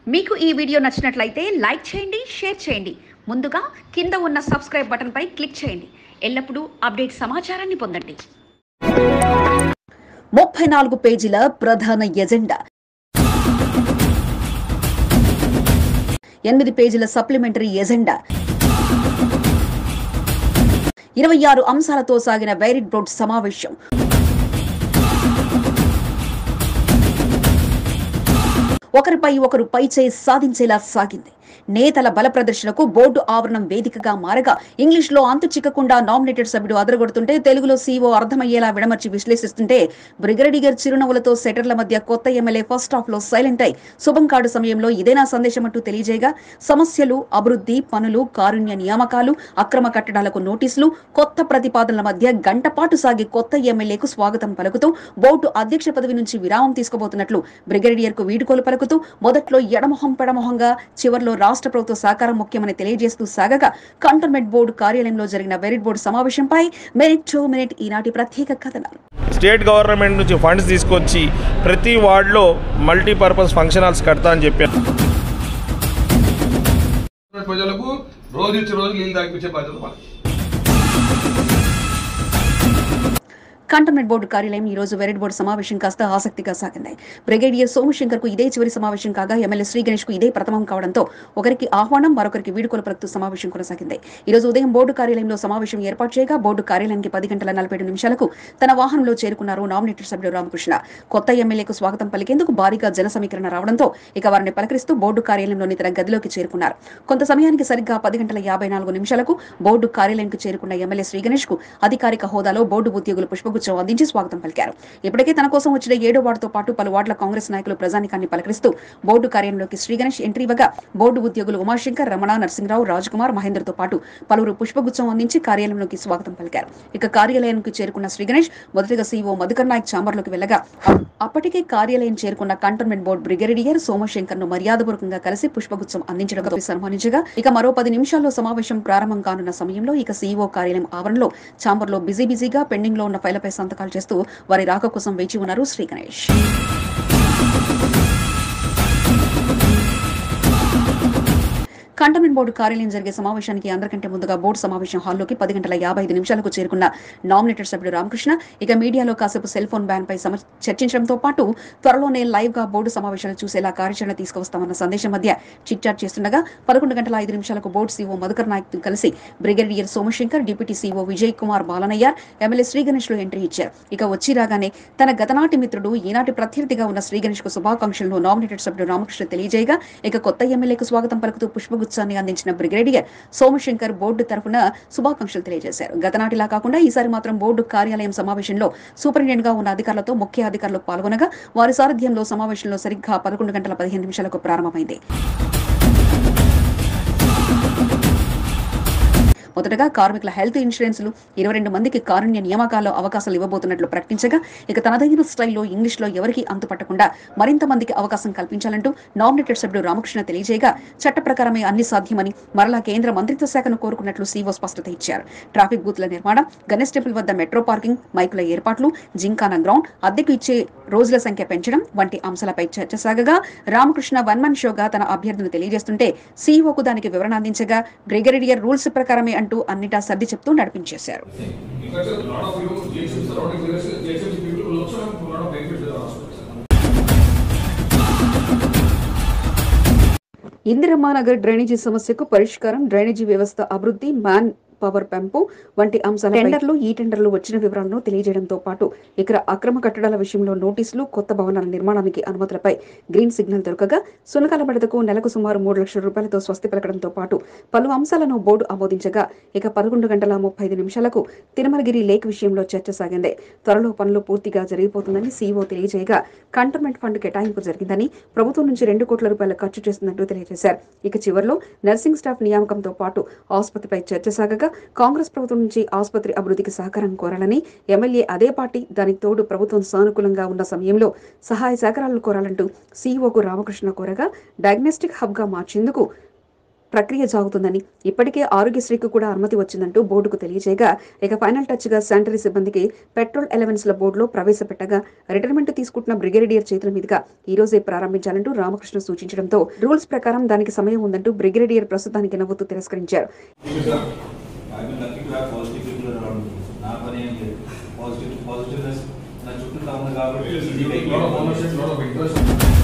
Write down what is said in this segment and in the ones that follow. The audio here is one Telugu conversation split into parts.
మీకు ఈ వీడియో నచ్చినట్లయితే లైక్ చేయండి షేర్ చేయండి ముందుగా కింద ఉన్న సబ్స్క్రైబ్ బటన్పై క్లిక్ చేయండి ఎల్లప్పుడూ అప్డేట్ సమాచారాన్ని పొందండి ముప్పై నాలుగు పేజీల ప్రధాన ఎజెండా ఎనిమిది పేజీల సప్లిమెంటరీ ఎజెండా ఇరవై ఆరు అంశాలతో సాగిన వైరిడ్ బోర్డ్ సమావేశం ఒకరిపై ఒకరు పైచేయి సాధించేలా సాగింది నేతల బల ప్రదర్శనకు బోర్డు ఆవరణం వేదికగా మారగా ఇంగ్లీష్ లో అంతు చిక్కకుండా నామినేటెడ్ సభ్యుడు అదరగొడుతుంటే తెలుగులో సీఓ అర్థమయ్యేలా విడమర్చి విశ్లేషిస్తుంటే బ్రిగేడియర్ చిరునవ్వులతో సెటర్ల మధ్య కొత్త ఎమ్మెల్యే ఫస్ట్ హాఫ్ లో సైలెంట్ అయి శుభం కార్డు సమయంలో ఇదేనా సందేశం అంటూ తెలియజేయగా సమస్యలు అభివృద్ధి పనులు కారుణ్య నియామకాలు అక్రమ కట్టడాలకు నోటీసులు కొత్త ప్రతిపాదనల మధ్య గంట పాటు సాగి కొత్త ఎమ్మెల్యేకు స్వాగతం పలుకుతూ బోర్డు అధ్యక్ష పదవి నుంచి విరామం తీసుకోబోతున్నట్లు బ్రిగేడియర్ కు వీడుకోలు పలుకుతూ మొదట్లో ఎడమొహం పెడమొహంగా చివర్లో రాష్ట్ర ప్రభుత్వ సహకారం ముఖ్యమని తెలియజేస్తూ సాగగా కంటోన్మెంట్ బోర్డు కార్యాలయంలో జరిగిన మెరిట్ బోర్డు సమావేశంపై మినిట్ టు మినిట్ ఈనాటి ప్రత్యేక కథనం స్టేట్ గవర్నమెంట్ నుంచి ఫండ్స్ తీసుకొచ్చి ప్రతి వార్డులో మల్టీపర్పస్ ఫంక్షన్ హాల్స్ కడతా అని చెప్పారు ప్రజలకు రోజు ఇచ్చి రోజు నీళ్ళు తాగిపించే బాధ్యత మాది కంటోన్మెంట్ బోర్డు కార్యాలయం ఈ రోజు వెరెడ్ బోర్డు సమావేశం కాస్త ఆసక్తిగా సాగింది బ్రిగేడియర్ సోమశంకర్ కు ఇదే చివరి సమావేశం కాగా ఎమ్మెల్యే శ్రీ గణేష్ కు ఇదే ప్రథమం కావడంతో ఒకరికి ఆహ్వానం మరొకరికి వీడుకోలు పలుకుతూ సమావేశం కొనసాగింది ఈ రోజు ఉదయం బోర్డు కార్యాలయంలో సమావేశం ఏర్పాటు చేయగా బోర్డు కార్యాలయానికి పది గంటల నలభై ఏడు నిమిషాలకు తన వాహనంలో చేరుకున్నారు నామినేటెడ్ సభ్యుడు రామకృష్ణ కొత్త ఎమ్మెల్యేకు స్వాగతం పలికేందుకు భారీగా జన సమీకరణ రావడంతో ఇక వారిని పలకరిస్తూ బోర్డు కార్యాలయంలోని తన గదిలోకి చేరుకున్నారు కొంత సమయానికి సరిగ్గా పది గంటల యాభై నాలుగు నిమిషాలకు బోర్డు కార్యాలయానికి చేరుకున్న ఎమ్మెల్యే శ్రీ గణేష్ కు అధికారిక హోదాలో బోర్డు ఉద్యోగులు పుష్పగుచ్చం అందించి స్వాగతం పలికారు ఇప్పటికే తన కోసం వచ్చిన ఏడో వార్డుతో పాటు పలు వార్డుల కాంగ్రెస్ నాయకులు ప్రజానికాన్ని పలకరిస్తూ బోర్డు కార్యాలయంలోకి శ్రీ గణేష్ ఎంట్రీ ఇవ్వగా బోర్డు ఉద్యోగులు ఉమాశంకర్ రమణ నరసింహరావు రాజ్కుమార్ మహేందర్తో పాటు పలువురు పుష్పగుచ్చం అందించి కార్యాలయంలోకి స్వాగతం పలికారు ఇక కార్యాలయానికి చేరుకున్న శ్రీ గణేష్ మొదటిగా సీఓ మధుకర్ నాయక్ చాంబర్లోకి వెళ్ళగా అప్పటికే కార్యాలయం చేరుకున్న కంటోన్మెంట్ బోర్డు బ్రిగేడియర్ సోమశంకర్ ను మర్యాదపూర్వకంగా కలిసి పుష్పగుచ్చం అందించడంతో సన్మానించగా ఇక మరో పది నిమిషాల్లో సమావేశం ప్రారంభం కానున్న సమయంలో ఇక సీఈఓ కార్యాలయం ఆవరణలో చాంబర్లో బిజీ బిజీగా పెండింగ్ లో ఉన్న ఫైళ్లపై సంతకాలు చేస్తూ వారి రాక కోసం వేచి ఉన్నారు శ్రీ గణేష్ కంటోన్మెంట్ బోర్డు కార్యాలయం జరిగే సమావేశానికి అందరికంటే ముందుగా బోర్డు సమావేశం హాల్లోకి పది గంటల యాభై ఐదు నిమిషాలకు చేరుకున్న నామినేటెడ్ సభ్యుడు రామకృష్ణ ఇక మీడియాలో కాసేపు సెల్ ఫోన్ బ్యాన్ పై సమ- చర్చించడంతో పాటు త్వరలోనే లైవ్ గా బోర్డు సమావేశాలు చూసేలా కార్యాచరణ తీసుకువస్తామన్న సందేశం మధ్య చిట్ చాట్ చేస్తుండగా పదకొండు గంటల ఐదు నిమిషాలకు బోర్డు సీఓ మధుకర్ నాయక్ కలిసి brigadier Somashankar deputy CO Vijay Kumar Balanayyar MLA Shri Ganesh లో ఎంట్రీ ఇచ్చారు ఇక వచ్చి రాగానే తన గతనాటి మిత్రుడు ఈనాటి ప్రత్యర్థిగా ఉన్న శ్రీ గణేష్ కు శుభాకాంక్షలను నామినేటెడ్ సభ్యుడు రామకృష్ణ తెలియజేయగా ఇక కొత్త ఎమ్మెల్యేకు స్వాగతం పలుకుతూ పుష్పగుచ్చాన్ని అందించిన బ్రిగేడియర్ సోమశంకర్ బోర్డు తరఫున శుభాకాంక్షలు తెలియజేశారు గతనాటిలా కాకుండా ఈసారి మాత్రం బోర్డు కార్యాలయం సమావేశంలో సూపరింటెండెంట్ గా ఉన్న అధికారులతో ముఖ్య అధికారులు పాల్గొనగా వారి సారథ్యంలో సమావేశంలో సరిగ్గా పదకొండు గంటల పదిహేను నిమిషాలకు ప్రారంభమైంది మొదటగా కార్మికుల హెల్త్ ఇన్సూరెన్స్లు ఇరవై రెండు మందికి కారుణ్య నియామకాల్లో అవకాశాలు ఇవ్వబోతున్నట్లు ప్రకటించగా ఇక తనదైన స్టైల్లో ఇంగ్లీష్లో ఎవరికీ అంతుపట్టకుండా మరింత మందికి అవకాశం కల్పించాలంటూ నామినేటెడ్ సభ్యుడు రామకృష్ణ తెలియజేయగా చట్ట ప్రకారమే అన్ని సాధ్యమని మరలా కేంద్ర మంత్రిత్వ శాఖను కోరుకున్నట్లు సీఓ స్పష్టత ఇచ్చారు ట్రాఫిక్ బూత్ల నిర్మాణం గణేష్ టెంపుల్ వద్ద మెట్రో పార్కింగ్ మైకుల ఏర్పాట్లు జింకానా గ్రౌండ్ అద్దెకు ఇచ్చే రోజుల సంఖ్య పెంచడం వంటి అంశాలపై చర్చ సాగగా రామకృష్ణ వన్ మన్ షోగా తన అభ్యర్థిని తెలియజేస్తుంటే సీఈఓకు దానికి వివరణ అందించగా బ్రిగేడియర్ రూల్స్ ప్రకారమే అంటూ అన్నిటా సర్ది చెప్తూ నడిపించేశారు Because a lot of you, GHMs, surrounding areas, GHMs people will also have a lot of benefits with the hospitals. Indirammanagar drainage సమస్యకు పరిష్కారం డ్రైనేజీ వ్యవస్థ అభివృద్ధి మ్యాన్ పవర్ పెంపు వంటి అంశాల టెండర్లు ఈ టెండర్లు వచ్చిన వివరాలను తెలియజేయడంతో పాటు ఇక్కడ అక్రమ కట్టడాల విషయంలో నోటీసులు కొత్త భవనాల నిర్మాణానికి అనుమతులపై గ్రీన్ సిగ్నల్ దొరకగా సునకాల బడతకు నెలకు సుమారు మూడు లక్షల రూపాయలతో స్వస్తి పలకడంతో పాటు పలు అంశాలను బోర్డు ఆమోదించగా ఇక పదకొండు గంటల ముప్పై ఐదు నిమిషాలకు తిరుమలగిరి లేక్ విషయంలో చర్చ సాగింది త్వరలో పనులు పూర్తిగా జరిగిపోతుందని సీఈఓ తెలియజేయగా కంటోన్మెంట్ ఫండ్ కేటాయింపు జరిగిందని ప్రభుత్వం నుంచి రెండు కోట్ల రూపాయల ఖర్చు చేస్తున్నట్టు తెలియజేశారు ఇక చివరిలో నర్సింగ్ స్టాఫ్ నియామకంతో పాటు ఆసుపత్రిపై చర్చ సాగగా కాంగ్రెస్ ప్రభుత్వం నుంచి ఆసుపత్రి అభివృద్ధికి సహకారం కోరాలని ఎమ్మెల్యే అదే పార్టీ దానికి తోడు ప్రభుత్వం సానుకూలంగా ఉన్న సమయంలో సహాయ సహకారాలు కోరాలంటూ సీఈఓకు రామకృష్ణ కోరగా డయాగ్నోస్టిక్ హబ్ గా మార్చేందుకు ప్రక్రియ సాగుతుందని ఇప్పటికే ఆరోగ్యశ్రీకి కూడా అనుమతి వచ్చిందంటూ బోర్డుకు తెలియజేయగా ఇక ఫైనల్ టచ్ గా శానిటరీ సిబ్బందికి పెట్రోల్ ఎలవెన్స్ల బోర్డులో ప్రవేశపెట్టగా రిటైర్మెంట్ తీసుకుంటున్న బ్రిగేడియర్ చేతుల మీదుగా ఈ రోజే ప్రారంభించాలంటూ రామకృష్ణ సూచించడంతో రూల్స్ ప్రకారం దానికి సమయం ఉందంటూ బ్రిగేడియర్ ప్రస్తుతానికి నవ్వుతూ తిరస్కరించారు I've been lucky to have positive people around me. నా పని ఏం లేదు పాజిటివ్ పాజిటివ్నెస్ నా చుట్టూ ఉంది కాబట్టి ఈజీగా lot of ownership, lot of interest.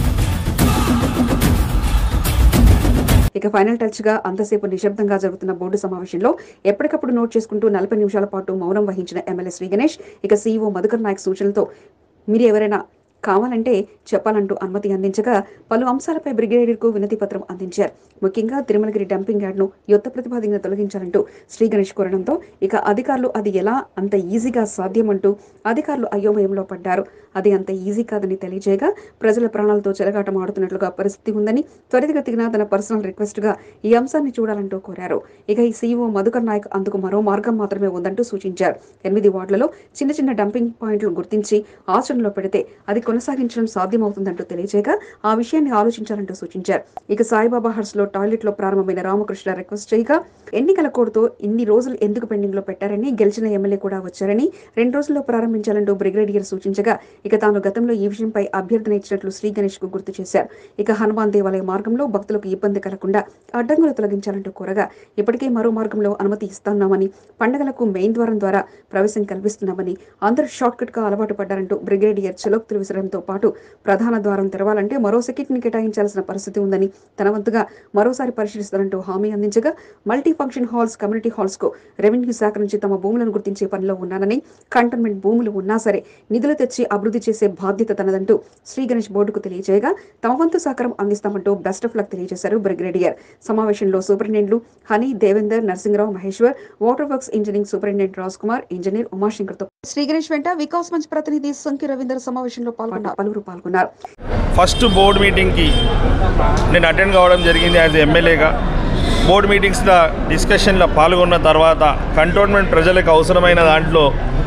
ఇక ఫైనల్ టచ్ గా అంతసేపు నిశ్శబ్దంగా జరుగుతున్న బోర్డు సమావేశంలో ఎప్పటికప్పుడు నోట్ చేసుకుంటూ నలభై నిమిషాల పాటు మౌనం వహించిన ఎమ్మెల్యే శ్రీ గణేష్ ఇక సీఈఓ మధుకర్ నాయక్ సూచనలతో మీరు ఎవరైనా కావాలంటే చెప్పాలంటూ అనుమతి అందించగా పలు అంశాలపై బ్రిగేడియర్కు వినతి పత్రం అందించారు ముఖ్యంగా తిరుమలగిరి డంపింగ్ యార్డ్ను యుద్ధ ప్రతిపాదనగా తొలగించాలంటూ శ్రీ గణేష్ కోరడంతో ఇక అధికారులు అది ఎలా అంత ఈజీగా సాధ్యమంటూ అధికారులు అయోమయంలో పడ్డారు అది అంత ఈజీ కాదని తెలియజేయగా ప్రజల ప్రాణాలతో చెలగాటం ఆడుతున్నట్లుగా పరిస్థితి ఉందని త్వరితగతిన తన పర్సనల్ రిక్వెస్ట్ గా ఈ అంశాన్ని చూడాలంటూ కోరారు ఇక ఈ సీఈఓ మధుకర్ నాయక్ అందుకు మరో మార్గం మాత్రమే ఉందంటూ సూచించారు ఎనిమిది వార్డులలో చిన్న చిన్న డంపింగ్ పాయింట్లు గుర్తించి ఆచరణలో పెడితే అది కొనసాగించడం సాధ్యమవుతుందంటూ తెలియజేయగా ఆ విషయాన్ని ఆలోచించాలంటూ సూచించారు ఇక సాయిబాబా హర్స్ లో టాయిలెట్ లో ప్రారంభమైన రామకృష్ణ రిక్వెస్ట్ చేయగా ఎన్నికల కోడ్తో ఇన్ని రోజులు ఎందుకు పెండింగ్ లో పెట్టారని గెలిచిన ఎమ్మెల్యే కూడా వచ్చారని రెండు రోజుల్లో ప్రారంభించాలంటూ బ్రిగేడియర్ సూచించగా ఇక తాను గతంలో ఈ విషయంపై అభ్యర్థన ఇచ్చినట్లు శ్రీ గణేష్ కు గుర్తు చేశారు ఇక హనుమాన్ దేవాలయ మార్గంలో భక్తులకు ఇబ్బంది కలగకుండా అడ్డంకులు తొలగించాలంటూ కోరగా ఇప్పటికే మరో మార్గంలో అనుమతి ఇస్తున్నామని పండగలకు మెయిన్ ద్వారం ద్వారా ప్రవేశం కల్పిస్తున్నామని అందరూ షార్ట్ కట్ గా అలవాటు పడ్డారంటూ బ్రిగేడియర్ చలోక్తులు విసరడంతో పాటు ప్రధాన ద్వారం తెరవాలంటే మరో సెక్యూరిటీని కేటాయించాల్సిన పరిస్థితి ఉందని తన వంతుగా మరోసారి పరిశీలిస్తారంటూ హామీ అందించగా multi function halls community halls కు రెవెన్యూ శాఖ నుంచి తమ భూములను గుర్తించే పనిలో ఉన్నానని కంటోన్మెంట్ భూములు ఉన్నా సరే నిధులు తెచ్చి అభివృద్ధి చేసే బాధ్యత తనదంటూ శ్రీ గణేష్ బోర్డుకు తెలియజేయగా తమ వంతు సహకారం అందిస్తామంటూ బెస్ట్ ఆఫ్ లక్ తెలియజేశారు బ్రిగేడియర్ సమావేశంలో సూపరింటెండెంట్లు Honey Devender Narasimharao Maheshwar water works engineering superintendent Raj Kumar engineer Umashankar తో శ్రీ గణేష్ వెంట వికాస్ మంచ్ ప్రతినిధి సంకి రవీందర్ సమావేశంలో పాల్గొన్న పలువురు పాల్గొన్నారు ఫస్ట్ బోర్డు మీటింగ్కి నేను అటెండ్ కావడం జరిగింది యాజ్ ఎమ్మెల్యేగా బోర్డు మీటింగ్స్లో డిస్కషన్లో పాల్గొన్న తర్వాత కంటోన్మెంట్ ప్రజలకు అవసరమైన దాంట్లో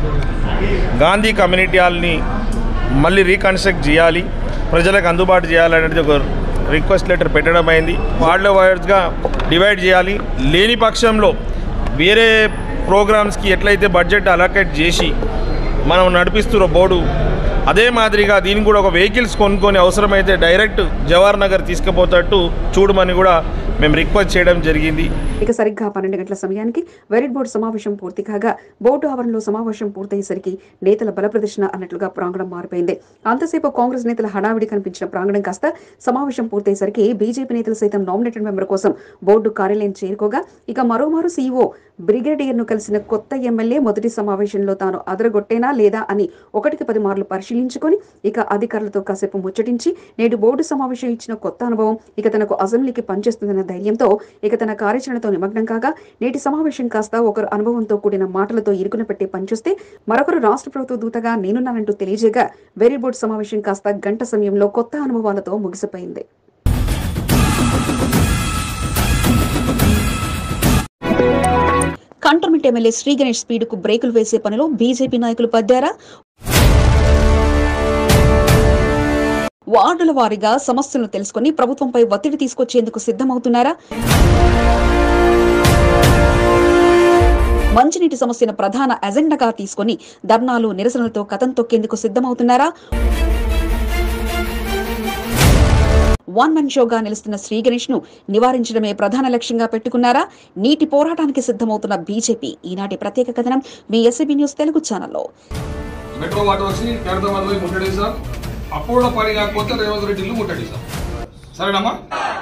గాంధీ కమ్యూనిటీ హాల్ని మళ్ళీ రీకన్స్ట్రక్ట్ చేయాలి ప్రజలకు అందుబాటు చేయాలనేది ఒక రిక్వెస్ట్ లెటర్ పెట్టడం అయింది వార్డుల వైడ్స్గా డివైడ్ చేయాలి లేని పక్షంలో వేరే ప్రోగ్రామ్స్కి ఎట్లయితే బడ్జెట్ అలొకేట్ చేసి మనం నడిపిస్తున్న బోర్డు అదే మాదిరిగా దీనికి కూడా ఒక వెహికల్స్ కొనుక్కొని అవసరమైతే డైరెక్ట్ జవహర్ నగర్ తీసుకుపోతట్టు చూడమని కూడా మేము రిక్వెస్ట్ చేయడం జరిగింది ఇక సరిగ్గా పన్నెండు గంటల సమయానికి వెరిట్ బోర్డు సమావేశం పూర్తి కాగా బోర్డు ఆవరణలో సమావేశం పూర్తయ్యేసరికి నేతల బల ప్రదర్శన అన్నట్లుగా ప్రాంగణం మారిపోయింది అంతసేపు కాంగ్రెస్ నేతల హడావిడి కనిపించిన ప్రాంగణం కాస్త సమావేశం పూర్తయ్యేసరికి బీజేపీ నేతలు సైతం నామినేటెడ్ మెంబర్ కోసం బోర్డు కార్యాలయం చేరుకోగా ఇక మరోమారు సీఈఓ బ్రిగేడియర్ ను కలిసిన కొత్త ఎమ్మెల్యే మొదటి సమావేశంలో తాను అదరగొట్టేనా లేదా అని ఒకటికి పది మార్లు పరిశీలించుకొని ఇక అధికారులతో కాసేపు ముచ్చటించి నేడు బోర్డు సమావేశం ఇచ్చిన కొత్త అనుభవం ఇక తనకు అసెంబ్లీకి పనిచేస్తుందన్న ధైర్యంతో ఇక తన కార్యాచరణతో నిమగ్నం కాగా నేటి సమావేశం కాస్త ఒకరు అనుభవంతో కూడిన మాటలతో ఇరుకున పెట్టే పనిచేస్తే మరొకరు రాష్ట్ర ప్రభుత్వ దూతగా నేనున్నానంటూ తెలియజేయగా వెరీ బోర్డు సమావేశం కాస్త గంట సమయంలో కొత్త అనుభవాలతో ముగిసిపోయింది cantonment MLA Shri Ganesh speed కు బ్రేకులు వేసే పనిలో బీజేపీ నాయకులు పడ్డారా వార్డుల వారీగా సమస్యలను తెలుసుకుని ప్రభుత్వంపై ఒత్తిడి తీసుకొచ్చేందుకు సిద్ధమవుతున్నారా మంచినీటి సమస్యను ప్రధాన ఎజెండాగా తీసుకుని ధర్నాలు నిరసనలతో కథం తొక్కేందుకు సిద్ధమవుతున్నారా వన్ మన్ షోగా నిలుస్తున్న శ్రీ గణేష్ ను నివారించడమే ప్రధాన లక్ష్యంగా పెట్టుకున్నారా నీటి పోరాటానికి సిద్ధమవుతున్న బీజేపీ ఈనాటి ప్రత్యేక కథనం మీ ఎస్సీబీ న్యూస్ తెలుగు ఛానల్లో మెట్రో వాటర్ వచ్చి ఖైరతాబాద్ పోయి ముట్టడేసాం అప్పుడు పని కాకపోతే రేవంత్ రెడ్డి ఇల్లు ముట్టడేసాం సరేనమ్మా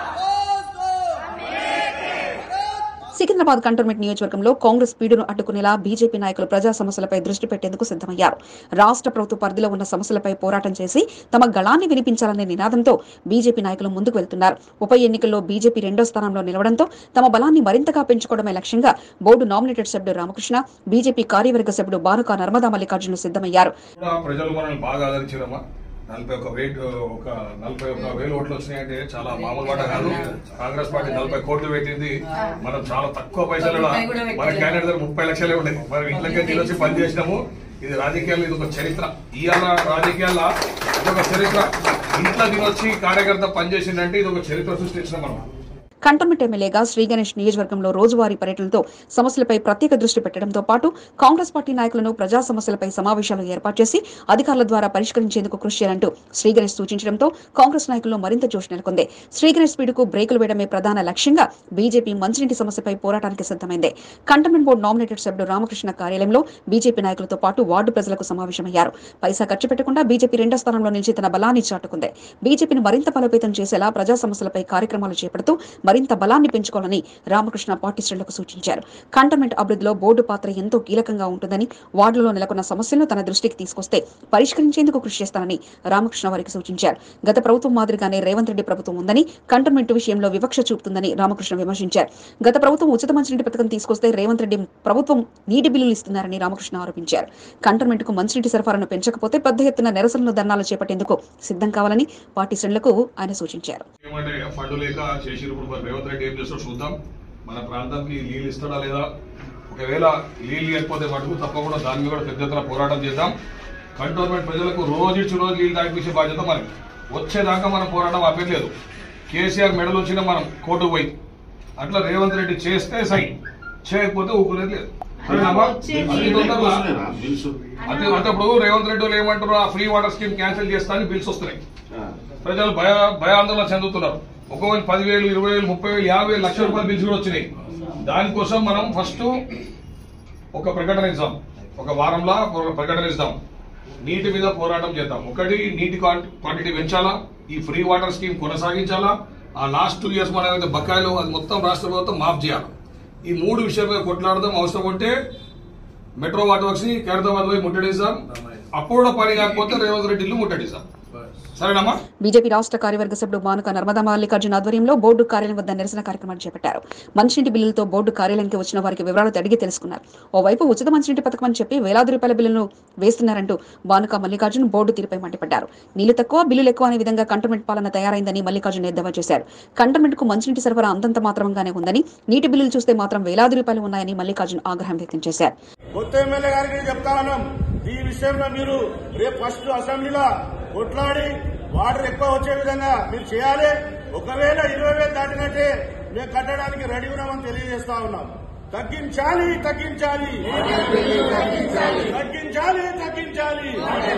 సికింద్రాబాద్ కంటోన్మెంట్ నియోజకవర్గంలో కాంగ్రెస్ పీడును అడ్డుకునేలా బీజేపీ నాయకులు ప్రజా సమస్యలపై దృష్టి పెట్టేందుకు సిద్ధమయ్యారు రాష్ట్ర ప్రభుత్వ పరిధిలో ఉన్న సమస్యలపై పోరాటం చేసి తమ గళాన్ని వినిపించాలనే నినాదంతో బీజేపీ నాయకులు ముందుకు వెళ్తున్నారు ఉప ఎన్నికల్లో బీజేపీ రెండో స్థానంలో నిలవడంతో తమ బలాన్ని మరింతగా పెంచుకోవడమే లక్ష్యంగా బోర్డు నామినేటెడ్ సభ్యుడు రామకృష్ణ బీజేపీ కార్యవర్గ సభ్యుడు బానుకా నర్మదా మల్లికార్జున సిద్ధమయ్యారు కూడా ప్రజలు మనల్ని బాగా ఆదరించారమ్మా నలభై ఒక వెయిట్ ఒక నలభై ఒక వేలు ఓట్లు వచ్చినాయంటే చాలా మామూలు మాట కాదు కాంగ్రెస్ పార్టీ నలభై కోట్లు పెట్టింది మనం చాలా తక్కువ పైసలు మన క్యాండిడేట్ దగ్గర ముప్పై లక్షలే ఉన్నాయి మనం ఇంట్లోకి నీళ్ళు వచ్చి పని చేసినాము ఇది రాజకీయాల్లో ఇది ఒక చరిత్ర ఇవాళ రాజకీయాల్లో ఇది ఒక చరిత్ర ఇంట్లో దీని వచ్చి కార్యకర్త పనిచేసిందంటే ఇది ఒక చరిత్ర సృష్టించిన మనం కంటోన్మెంట్ ఎమ్మెల్యేగా శ్రీ గణేష్ నియోజకవర్గంలో రోజువారీ పర్యటనలతో సమస్యలపై ప్రత్యేక దృష్టి పెట్టడంతో పాటు కాంగ్రెస్ పార్టీ నాయకులను ప్రజా సమస్యలపై సమావేశాలు ఏర్పాటు చేసి అధికారుల ద్వారా పరిష్కరించేందుకు కృషి చేయాలంటూ శ్రీ గణేష్ సూచించడంతో కాంగ్రెస్ నాయకుల్లో మరింత జోష్ నెలకొంది శ్రీ గణేష్ స్పీడుకు బ్రేకులు వేయడమే ప్రధాన లక్ష్యంగా బీజేపీ మంచినీటి సమస్యపై పోరాటానికి సిద్దమైంది కంటోన్మెంట్ బోర్డు నామినేటెడ్ సభ్యుడు రామకృష్ణ కార్యాలయంలో బీజేపీ నాయకులతో పాటు వార్డు ప్రజలకు సమావేశమయ్యారు పైసా ఖర్చు పెట్టకుండా బీజేపీ రెండో స్థానంలో నిలిచి తన బలాన్ని చాటుకుంది బీజేపీని మరింత బలోపేతం చేసేలా ప్రజా సమస్యలపై కార్యక్రమాలు చేపడుతూ మరింత బలాన్ని పెంచుకోవాలని రామకృష్ణ పార్టీ శ్రేణులకు సూచించారు కంటోన్మెంట్ అభివృద్ధిలో బోర్డు పాత్ర ఎంతో కీలకంగా ఉంటుందని వార్డులో నెలకొన్న సమస్యలను తన దృష్టికి తీసుకొస్తే పరిష్కరించేందుకు కృషి చేస్తానని రామకృష్ణ వారికి సూచించారు గత ప్రభుత్వం మాదిరిగానే రేవంత్ రెడ్డి ప్రభుత్వం ఉందని కంటోన్మెంట్ విషయంలో వివక్ష చూపుతుందని రామకృష్ణ విమర్శించారు గత ప్రభుత్వం ఉచిత మంచినీటి పథకం తీసుకొస్తే రేవంత్ రెడ్డి ప్రభుత్వం నీటి బిల్లులు ఇస్తున్నారని రామకృష్ణ ఆరోపించారు కంటోన్మెంట్ కు మంచినీటి సరఫరాను పెంచకపోతే పెద్ద ఎత్తున నిరసనలు ధర్నాలు చేపట్టేందుకు సిద్ధం కావాలని పార్టీ శ్రేణులకు ఆయన సూచించారు ఏమంటే ఫండ్ లేక చేసిరు ఇప్పుడు మరి రేవంత్ రెడ్డి ఏం చేస్తాడో చూద్దాం మన ప్రాంతానికి నీళ్ళు ఇస్తాడా లేదా ఒకవేళ నీళ్ళు లేకపోతే మటుకు తప్పకుండా దాని మీద కూడా పెద్ద ఎత్తున పోరాటం చేద్దాం కంటోన్మెంట్ ప్రజలకు రోజు ఇచ్చి రోజు నీళ్ళు తాగిపించే బాధ్యత మనకి వచ్చేదాకా మనం పోరాటం ఆపేయలేదు కేసీఆర్ మెడలు వచ్చినా మనం కోర్టు పోయి అట్లా రేవంత్ రెడ్డి చేస్తే సై చేయకపోతే ఊపులేదు లేదు సరేనామా? అతి తొందరలో అదే అంటే ఇప్పుడు రేవంత్ రెడ్డి వాళ్ళు ఏమంటారు ఆ ఫ్రీ వాటర్ స్కీమ్ క్యాన్సిల్ చేస్తా అని బిల్స్ వస్తున్నాయి ప్రజలు భయ భయాందోళన చెందుతున్నారు ఒకవేళ పదివేలు ఇరవై వేలు ముప్పై వేలు యాభై వేలు లక్షల రూపాయల బిల్స్ కూడా వచ్చినాయి దానికోసం మనం ఫస్ట్ ఒక ప్రకటన ఇద్దాం ఒక వారంలో ఒక ప్రకటన ఇద్దాం నీటి మీద పోరాటం చేద్దాం ఒకటి నీటి క్వాంటిటీ పెంచాలా ఈ ఫ్రీ వాటర్ స్కీమ్ కొనసాగించాలా ఆ లాస్ట్ టూ ఇయర్స్ మన ఏదైతే బకాయిలు అది మొత్తం రాష్ట్ర ప్రభుత్వం మాఫ్ చేయాలి ఈ మూడు విషయాల మీద కొట్లాడదాం అవసరం ఉంటే మెట్రో వాటర్ వర్క్స్ ని ఖైరతాబాద్ పోయి ముట్టడిస్తాం అప్పుడు కూడా పని కాకపోతే రేవంత్ రెడ్డి ఇల్లు ముట్టడిస్తాం సరేనమ్మా బీజేపీ రాష్ట్ర కార్యవర్గ సభ్యుడు మానుక నర్మదా మల్లికార్జున ఆధ్వర్యంలో బోర్డు కార్యాలయం వద్ద నిరసన కార్యక్రమాన్ని చేపట్టారు మంచినీటి బిల్లులతో బోర్డు కార్యాలయానికి వచ్చిన వారికి వివరాలు అడిగి తెలుసుకున్నారు ఓవైపు ఉచిత మంచినీటి పథకం అని చెప్పి వేలాది రూపాయల బిల్లులను వేస్తున్నారంటూ మానుక మల్లికార్జున్ బోర్డు తీరుపై మండిపడ్డారు నీళ్లు తక్కువ బిల్లులు ఎక్కువ అనే విధంగా కంటోన్మెంట్ పాలన తయారైందని మల్లికార్జున్ ఎద్దేవా చేశారు కంటోన్మెంట్ కు మంచినీటి సరఫరా అంతంత మాత్రంగానే ఉందని నీటి బిల్లులు చూస్తే మాత్రం వేలాది రూపాయలు ఉన్నాయని మల్లికార్జున్ ఆగ్రహం వ్యక్తం చేశారు కొత్త ఎమ్మెల్యే గారికి నేను చెప్తా ఉన్నాం ఈ విషయంలో మీరు రేపు ఫస్ట్ అసెంబ్లీలో కొట్లాడి వాటర్ ఎక్కువ వచ్చే విధంగా మీరు చేయాలి ఒకవేళ ఇరవై వేలు దాటినట్టే మేము కట్టడానికి రెడీ ఉన్నామని తెలియజేస్తా ఉన్నాం తగ్గించాలి తగ్గించాలి తగ్గించాలి తగ్గించాలి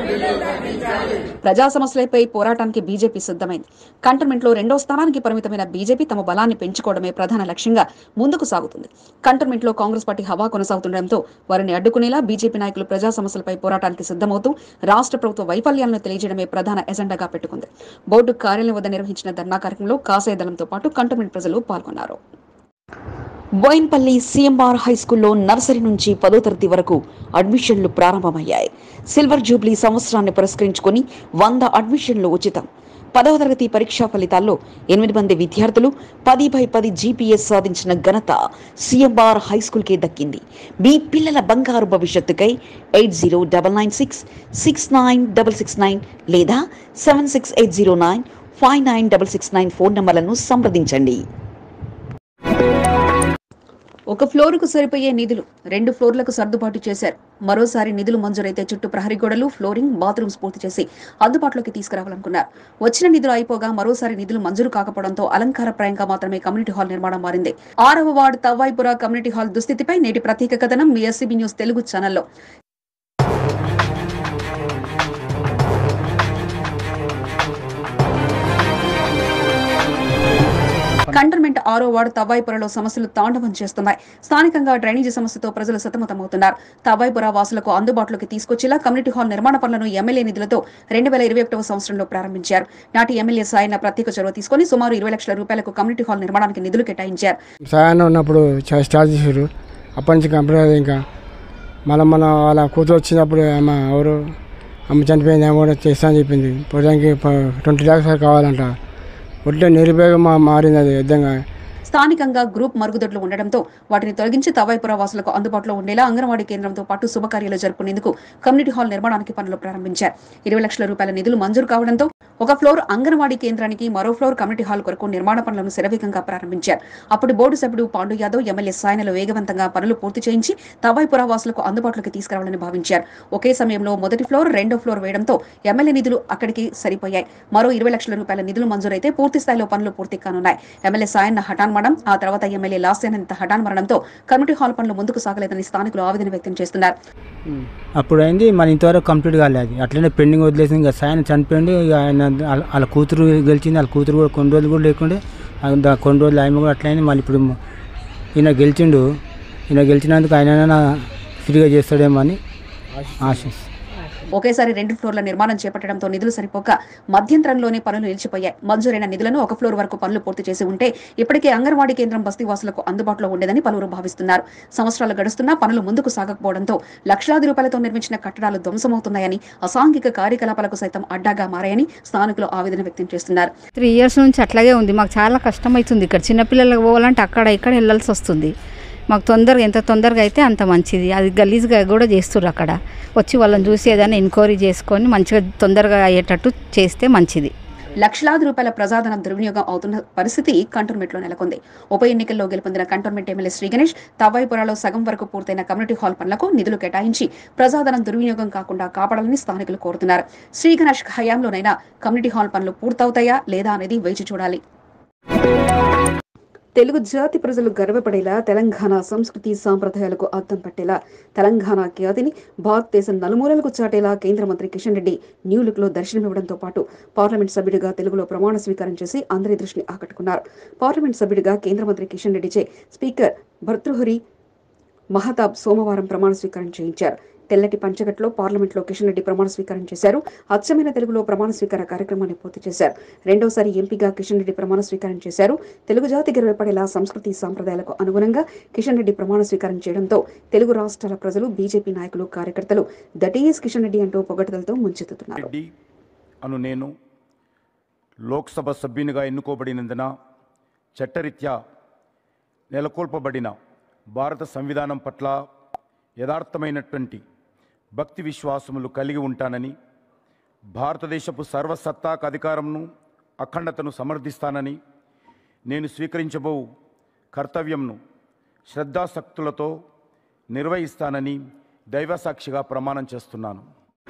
ప్రజా సమస్యలపై పోరాటానికి బీజేపీ సిద్దమైంది కంటోన్మెంట్ లో రెండో స్థానానికి పరిమితమైన బీజేపీ తమ బలాన్ని పెంచుకోవడమే ప్రధాన లక్ష్యంగా ముందుకు సాగుతుంది కంటోన్మెంట్ లో కాంగ్రెస్ పార్టీ హవా కొనసాగుతుండటంతో వారిని అడ్డుకునేలా బీజేపీ నాయకులు ప్రజా సమస్యలపై పోరాటానికి సిద్దమవుతూ రాష్ట్ర ప్రభుత్వ వైఫల్యాలను తెలియజేయడమే ప్రధాన ఎజెండాగా పెట్టుకుంది బోర్డు కార్యాలయం వద్ద నిర్వహించిన ధర్నా కార్యక్రమంలో కాసాయ దళంతో పాటు కంటోన్మెంట్ ప్రజలు పాల్గొన్నారు బోయిన్పల్లి సీఎంఆర్ హై స్కూల్లో నర్సరీ నుంచి పదో తరగతి వరకు అడ్మిషన్లు ప్రారంభమయ్యాయి సిల్వర్ జూబ్లీ సంవత్సరాన్ని పురస్కరించుకొని వంద అడ్మిషన్లు ఉచితం పదవ తరగతి పరీక్షా ఫలితాల్లో ఎనిమిది మంది విద్యార్థులు పది బై పది జీపీఎస్ సాధించిన ఘనత సీఎంఆర్ హై స్కూల్కే దక్కింది మీ పిల్లల బంగారు భవిష్యత్తుకై eight zero double nine six six nine double six nine లేదా seven six eight zero nine five nine double six nine phone నంబర్లను సంప్రదించండి ఒక ఫ్లోరుకు సరిపోయే నిధులు రెండు ఫ్లోర్లకు సర్దుబాటు చేశారు మరోసారి నిధులు మంజూరైతే చుట్టూ ప్రహరీ గోడలు ఫ్లోరింగ్ బాత్రూమ్స్ పూర్తి చేసి అందుబాటులోకి తీసుకురావాలనుకున్నారు వచ్చిన నిధులు అయిపోగా మరోసారి నిధులు మంజూరు కాకపోవడంతో అలంకారప్రాయంగా మాత్రమే కమ్యూనిటీ హాల్ నిర్మాణం మారింది ఆరవ వార్డు తవ్వాయిపుర కమ్యూనిటీ హాల్ దుస్థితిపై నేటి ప్రత్యేక కథనం మీ ఎస్సీబీ న్యూస్ తెలుగు ఛానల్లో కంటోన్మెంట్ ఆరో వార్డు తవ్వాయిపురలో సమస్యలు తాండవం చేస్తున్నాయి స్థానికంగా డ్రైనేజీ సమస్యతో ప్రజలు సతమతమవుతున్నారు తవ్వాయిపుర వాసులకు అందుబాటులోకి తీసుకొచ్చేలా కమ్యూనిటీ హాల్ నిర్మాణ పనులను ఎమ్మెల్యే నిధులతో రెండు వేల ఇరవై ఒకటవ సంవత్సరంలో ప్రారంభించారు నాటి ఎమ్మెల్యే సాయన ప్రత్యేక చొరవ తీసుకుని సుమారు ఇరవై లక్షల రూపాయలకు కమ్యూనిటీ హాల్ నిర్మాణానికి నిధులు కేటాయించారు సాయాన్ని ఉన్నప్పుడు చా- స్టార్ట్ చేసారు అప్పటి నుంచి కంప్లీట్ అయ్యింది ఇంకా మళ్ళీ మన వాళ్ళ కూతురు వచ్చినప్పుడు ఆమె ఎవరు అమ్మ చనిపోయింది ఆమె కూడా చేస్తా అని చెప్పింది ప్రజానికి ట్వంటీ ల్యాక్స్ వరకు కావాలంట ఒట్టే నిరుపయోగం మా మారింది అది విధంగా స్థానికంగా గ్రూప్ మరుగుదొడ్లు ఉండడంతో వాటిని తొలగించి తవాయిపుర వాసులకు అందుబాటులో ఉండేలా అంగన్వాడీ కేంద్రంతో పాటు శుభకార్యాలు జరుపుకునేందుకు కమ్యూనిటీ హాల్ నిర్మాణానికి పనులు ప్రారంభించారు ఇరవై లక్షల రూపాయల నిధులు మంజూరు కావడంతో ఒక ఫ్లోర్ అంగన్వాడీ కేంద్రానికి మరో ఫ్లోర్ కమ్యూనిటీ హాల్ కొరకు నిర్మాణ పనులను శరవేగంగా ప్రారంభించారు అప్పుడు బోర్డు సభ్యుడు పాండు యాదవ్ ఎమ్మెల్యే సాయనలు వేగవంతంగా పనులు పూర్తి చేయించి తవాయిపుర వాసులకు అందుబాటులోకి తీసుకురావాలని భావించారు ఒకే సమయంలో మొదటి ఫ్లోర్ రెండో ఫ్లోర్ వేయడంతో ఎమ్మెల్యే నిధులు అక్కడికి సరిపోయాయి మరో ఇరవై లక్షల రూపాయల నిధులు మంజూరైతే పూర్తి స్థాయిలో పనులు పూర్తి కానున్నాయి ఎమ్మెల్యే సాయన్న హఠాన్ మరణం ఆ తర్వాత ఎమ్మెల్యే లాస్యానంత హఠాన్ మరణంతో కమ్యూనిటీ హాల్ పనులు ముందుకు సాగలేదని స్థానికులు ఆవేదన వ్యక్తం చేస్తున్నారు అప్పుడు అయింది మన ఇంతవరకు కంప్లీట్ కాలేదు అట్లనే పెండింగ్ వదిలేసి ఇంకా సాయన చనిపోయింది ఇక ఆయన వాళ్ళ- వాళ్ళ కూతురు గెలిచింది వాళ్ళ కూతురు కూడా కొన్ని రోజులు కూడా లేకుండే ఆ దా- కొన్ని రోజులు ఆయన కూడా అట్లయింది మళ్ళీ ఇప్పుడు ఈయన గెలిచిండు ఈయన గెలిచినందుకు ఆయన ఫ్రీగా చేస్తాడేమో అని ఆశిస్తాను ఒకేసారి రెండు ఫ్లోర్ల నిర్మాణం చేపట్టడంతో నిధులు సరిపోక మధ్యంతరంలోనే పనులు నిలిచిపోయాయి మంజూరైన నిధులను ఒక ఫ్లోర్ వరకు పనులు పూర్తి చేసి ఉంటే ఇప్పటికే అంగన్వాడీ కేంద్రం బస్తీవాసులకు అందుబాటులో ఉండేదని పలువురు భావిస్తున్నారు సంవత్సరాలు గడుస్తున్నా పనులు ముందుకు సాగకపోవడంతో లక్షలాది రూపాయలతో నిర్మించిన కట్టడాలు ధ్వంసమవుతున్నాయని అసాంఘిక కార్యకలాపాలకు సైతం అడ్డాగా మారాయని స్థానికులు ఆవేదన వ్యక్తం చేస్తున్నారు త్రీ ఇయర్స్ నుంచి అట్లాగే ఉంది మాకు చాలా కష్టం అవుతుంది ఇక్కడ చిన్నపిల్లలకు పోవాలంటే అక్కడ ఇక్కడ వెళ్ళాల్సి వస్తుంది మాకు తొందరగా ఎంత తొందరగా అయితే అంత మంచిది అది గలీజ్గా కూడా చేస్తుర్రు అక్కడ వచ్చి వాళ్ళని చూసి ఏదైనా ఎంక్వైరీ చేసుకొని మంచిగా తొందరగా అయ్యేటట్టు చేస్తే మంచిది లక్షలాది రూపాయల ప్రజాధనం దుర్వినియోగం అవుతున్న పరిస్థితి కంటోన్మెంట్లో నెలకొంది ఉప ఎన్నికల్లో గెలుపొందిన కంటోన్మెంట్ ఎమ్మెల్యే శ్రీ గణేష్ తవాయిపురాలో సగం వరకు పూర్తయిన కమ్యూనిటీ హాల్ పనులకు నిధులు కేటాయించి ప్రజాధనం దుర్వినియోగం కాకుండా కాపాడాలని స్థానికులు కోరుతున్నారు శ్రీ గణేష్ హయాంలోనైనా కమ్యూనిటీ హాల్ పనులు పూర్తవుతాయా లేదా అనేది వేచి చూడాలి తెలుగు జాతి ప్రజలు గర్వపడేలా తెలంగాణ సంస్కృతి సాంప్రదాయాలకు అద్దం పట్టేలా తెలంగాణ ఖ్యాతిని భారతదేశం నలుమూలలకు చాటేలా కేంద్ర మంత్రి కిషన్ రెడ్డి న్యూలుక్ లో దర్శనమివ్వడంతో పాటు పార్లమెంట్ సభ్యుడిగా తెలుగులో ప్రమాణ స్వీకారం చేసి అందరి దృష్టిని ఆకట్టుకున్నారు పార్లమెంట్ సభ్యుడిగా కేంద్ర మంత్రి కిషన్ రెడ్డిచే స్పీకర్ భర్తృహరి మహతాబ్ సోమవారం ప్రమాణ స్వీకారం చేయించారు తెల్లటి పంచగట్లో పార్లమెంట్లో కిషన్ రెడ్డి ప్రమాణ స్వీకారం చేశారు అచ్చమైన తెలుగులో ప్రమాణ స్వీకార కార్యక్రమాన్ని పూర్తి చేశారు రెండోసారి ఎంపీగా కిషన్ రెడ్డి ప్రమాణ స్వీకారం చేశారు తెలుగు జాతి గర్వపడేలా సంస్కృతి సాంప్రదాయాలకు అనుగుణంగా కిషన్ రెడ్డి ప్రమాణ స్వీకారం చేయడంతో తెలుగు రాష్ట్రాల ప్రజలు బీజేపీ నాయకులు కార్యకర్తలు దటీఎస్ కిషన్ రెడ్డి అంటూ పొగడ్తలతో ముంచెత్తుతున్నారు రెడ్డి అను నేను లోక్సభ సభ్యునిగా ఎన్నుకోబడినందున చట్టరీత్యా నెలకొల్పబడిన భారత సంవిధానం పట్ల యథార్థమైనటువంటి భక్తి విశ్వాసములు కలిగి ఉంటానని భారతదేశపు సర్వసత్తాక అధికారంను అఖండతను సమర్థిస్తానని నేను స్వీకరించబో కర్తవ్యంను శ్రద్ధాశక్తులతో నిర్వహిస్తానని దైవసాక్షిగా ప్రమాణం చేస్తున్నాను